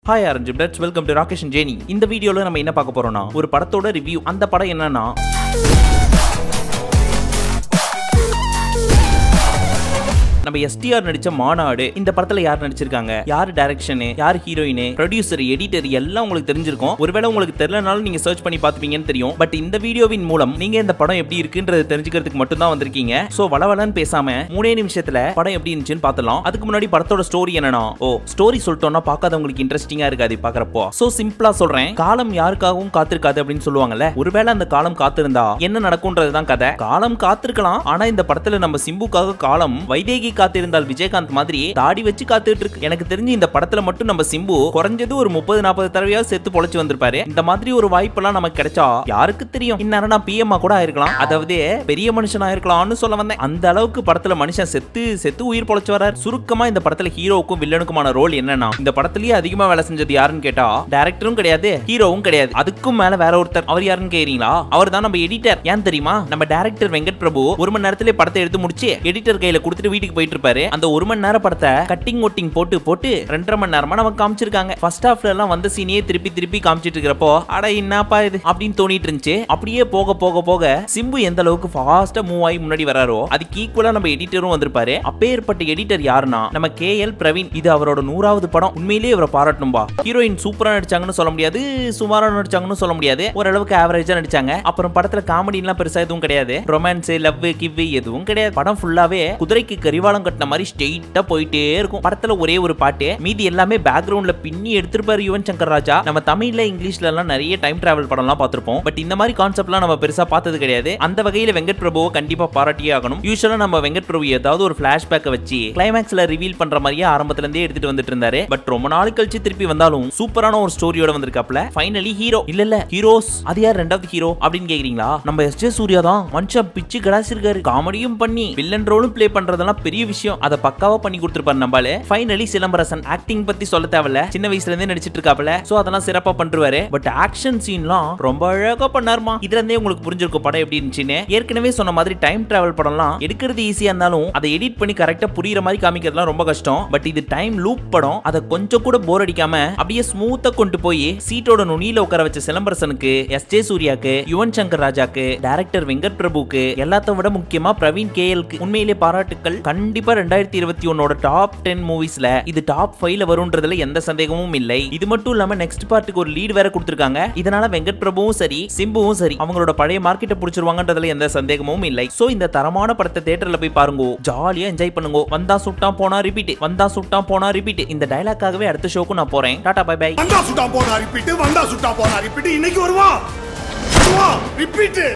hi orange bloods welcome to Rakesh and Jeni இந்த வீடியோல நம்ம என்ன பார்க்க போறோம்னா ஒரு படத்தோட ரிவ்யூ அந்த படம் என்னன்னா நம்ம எஸ்டிஆர் நடிச்ச மாநாடு இந்த படத்துல யார் நடிச்சிருக்காங்க யார் டைரக்ஷன் யார் ஹீரோயின் ப்ரொடியூசர் எடிட்டர் எல்லாம் உங்களுக்கு தெரிஞ்சிருக்கும் ஒருவேளை உங்களுக்கு தெரியலனாலும் நீங்க சர்ச் பண்ணி பார்த்துப்பீங்கன்னு தெரியும் பட் இந்த வீடியோவின் மூலம் நீங்க இந்த படம் எப்படி இருக்குன்றது தெரிஞ்சுக்கிறதுக்கு மட்டும் தான் வந்திருக்கீங்க சோ வளவலன்னு பேசாம மூணே நிமிஷத்துல படம் எப்படி இருந்துச்சுன்னு பார்த்தலாம் அதுக்கு முன்னாடி படத்தோட ஸ்டோரி என்னன்னா ஓ ஸ்டோரி சொல்லிட்டோம்னா பார்க்காதவங்களுக்கு இன்ட்ரெஸ்டிங்கா இருக்காது பாக்குறப்போ சோ சிம்பிளா சொல்றேன் காலம் யாருக்காகவும் காத்திருக்காது அப்படின்னு சொல்லுவாங்கல்ல ஒருவேளை அந்த காலம் காத்திருந்தா என்ன நடக்கும்ன்றது தான் கதை காலம் காத்திருக்கலாம் ஆனா இந்த படத்துல நம்ம சிம்புக்காக காலம் வைதேகி காத்திருந்தால் விஜயகாந்த் மாதிரி தாடி வச்சு காத்துட்டு இருக்கு எனக்கு தெரிஞ்சு இந்த படத்துல மட்டும் நம்ம சிம்பு குறைஞ்சது ஒரு முப்பது நாற்பது தடவையாவது செத்து பொழைச்சு வந்திருப்பாரு இந்த மாதிரி ஒரு வாய்ப்பெல்லாம் நமக்கு கிடைச்சா யாருக்கு தெரியும் இந்நேரம் நான் பிஎம் கூட ஆயிருக்கலாம் அதாவது பெரிய மனுஷனா இருக்கலாம்னு சொல்ல வந்தேன் அந்த அளவுக்கு படத்துல மனுஷன் செத்து செத்து உயிர் பொழைச்சு வரார் சுருக்கமா இந்த படத்துல ஹீரோவுக்கும் வில்லனுக்குமான ரோல் என்னன்னா இந்த படத்துலயே அதிகமா வேலை செஞ்சது யாருன்னு கேட்டா டேரக்டரும் கிடையாது ஹீரோவும் கிடையாது அதுக்கும் மேல வேற ஒருத்தர் அவர் யாருன்னு கேக்குறீங்களா அவர் தான் நம்ம எடிட்டர் ஏன் தெரியுமா நம்ம டேரக்டர் வெங்கட் பிரபு ஒரு மணி நேரத்திலே படத்தை எடுத்து முடிச்சு எடிட்டர் கையில கொடுத்துட்டு வீட்டுக்கு போயிட்டு இருப்பாரு அந்த ஒரு மணி நேரம் படத்தை கட்டிங் ஒட்டிங் போட்டு போட்டு ரெண்டரை மணி நேரமா நமக்கு காமிச்சிருக்காங்க ஃபர்ஸ்ட் ஹாஃப்ல எல்லாம் வந்த சீனையே திருப்பி திருப்பி காமிச்சிட்டு இருக்கிறப்போ அட என்னப்பா இது அப்படின்னு தோணிட்டு இருந்துச்சு அப்படியே போக போக போக சிம்பு எந்த அளவுக்கு ஃபாஸ்டா மூவ் ஆகி முன்னாடி வராரோ அதுக்கு ஈக்குவலா நம்ம எடிட்டரும் வந்திருப்பாரு அப்பேற்பட்ட எடிட்டர் யாருன்னா நம்ம கே எல் பிரவீன் இது அவரோட நூறாவது படம் உண்மையிலேயே இவரை பாராட்டணும்பா ஹீரோயின் சூப்பரா நடிச்சாங்கன்னு சொல்ல முடியாது சுமாரா நடிச்சாங்கன்னு சொல்ல முடியாது ஓரளவுக்கு ஆவரேஜா நடிச்சாங்க அப்புறம் படத்துல காமெடி எல்லாம் பெருசா எதுவும் கிடையாது ரொமான்ஸ் லவ் கிவ் எதுவும் கிடையாது படம் ஃபுல்லாவே குதிரைக்கு கரிவாளம் கட்டின மாதிரி ஸ்ட்ரெயிட்டா போயிட்டே இருக்கும் படத்துல ஒரே ஒரு பாட்டு மீதி எல்லாமே பேக்ரவுண்ட்ல பின்னி எடுத்திருப்பாரு யுவன் சங்கர் ராஜா நம்ம தமிழ்ல இங்கிலீஷ்ல எல்லாம் நிறைய டைம் டிராவல் படம்லாம் பார்த்திருப்போம் பட் இந்த மாதிரி கான்செப்ட்லாம் நம்ம பெருசா பார்த்தது கிடையாது அந்த வகையில வெங்கட் பிரபுவை கண்டிப்பா பாராட்டியே ஆகணும் யூஸ்வலா நம்ம வெங்கட் பிரபு ஏதாவது ஒரு பிளாஷ்பேக்கை வச்சு கிளைமேக்ஸ்ல ரிவீல் பண்ற மாதிரியே ஆரம்பத்துல இருந்தே எடுத்துட்டு வந்துட்டு இருந்தாரு பட் ரொம்ப நாள் கழிச்சு திருப்பி வந்தாலும் சூப்பரான ஒரு ஸ்டோரியோட வந்திருக்காப்ல ஃபைனலி ஹீரோ இல்ல இல்ல ஹீரோஸ் அது யார் ரெண்டாவது ஹீரோ அப்படின்னு கேக்குறீங்களா நம்ம எஸ் ஜே சூர்யா தான் மனுஷன் பிச்சு கடாசிருக்காரு காமெடியும் பண்ணி வில்லன் ரோலும் ப்ளே பண்றதெல்லாம் பெரிய விஷயம் அதை பக்காவா பண்ணி கொடுத்துருப்பாரு நம்மளால ஃபைனலி சிலம்பரசன் ஆக்டிங் பத்தி சொல்ல தேவையில்ல சின்ன வயசுல இருந்தே நடிச்சிட்டு இருக்காப்ல சோ அதெல்லாம் சிறப்பா பண்றாரு பட் ஆக்ஷன் சீன்லாம் ரொம்ப அழகா பண்ணாருமா இதுல இருந்தே உங்களுக்கு புரிஞ்சிருக்கும் படம் எப்படி இருந்துச்சுன்னு ஏற்கனவே சொன்ன மாதிரி டைம் டிராவல் படம்லாம் எடுக்கிறது ஈஸியா இருந்தாலும் அதை எடிட் பண்ணி கரெக்டா புரியுற மாதிரி காமிக்கிறதுலாம் ரொம்ப கஷ்டம் பட் இது டைம் லூப் படம் அதை கொஞ்சம் கூட போர் அடிக்காம அப்படியே ஸ்மூத்தா கொண்டு போய் சீட்டோட நுனியில உட்கார வச்ச சிலம்பரசனுக்கு எஸ் ஜே சூர்யாக்கு யுவன் சங்கர் ராஜாக்கு டைரக்டர் வெங்கட் பிரபுக்கு எல்லாத்த விட முக்கியமா பிரவீன் கேஎல்க்கு உண்மையிலே பாராட்டுக்கள் கண்டிப்பா ரெண்டாயிரத்தி இருபத்தி ஒன்னோட டாப் டென் மூவிஸ்ல இது டாப் ஃபைவ்ல வரும்ன்றதுல எந்த சந்தேகமும் இல்லை இது மட்டும் இல்லாம நெக்ஸ்ட் பார்ட்டுக்கு ஒரு லீட் வேற கொடுத்திருக்காங்க இதனால வெங்கட் பிரபுவும் சரி சிம்புவும் சரி அவங்களோட பழைய மார்க்கெட்டை புடிச்சிருவாங்கன்றதுல எந்த சந்தேகமும் இல்லை சோ இந்த தரமான படத்தை தியேட்டர்ல போய் பாருங்க ஜாலியா என்ஜாய் பண்ணுங்க வந்தா சுட்டான் போனா ரிப்பீட் வந்தா சுட்டான் போனா ரிப்பீட் இந்த டைலாக்காகவே அடுத்த ஷோக்கு நான் போறேன் டாடா பை பை வந்தா சுட்டா போனா ரிப்பீட் வந்தா சுட்டா போனா ரிப்பீட் இன்னைக்கு வருவா ரிப்பீட்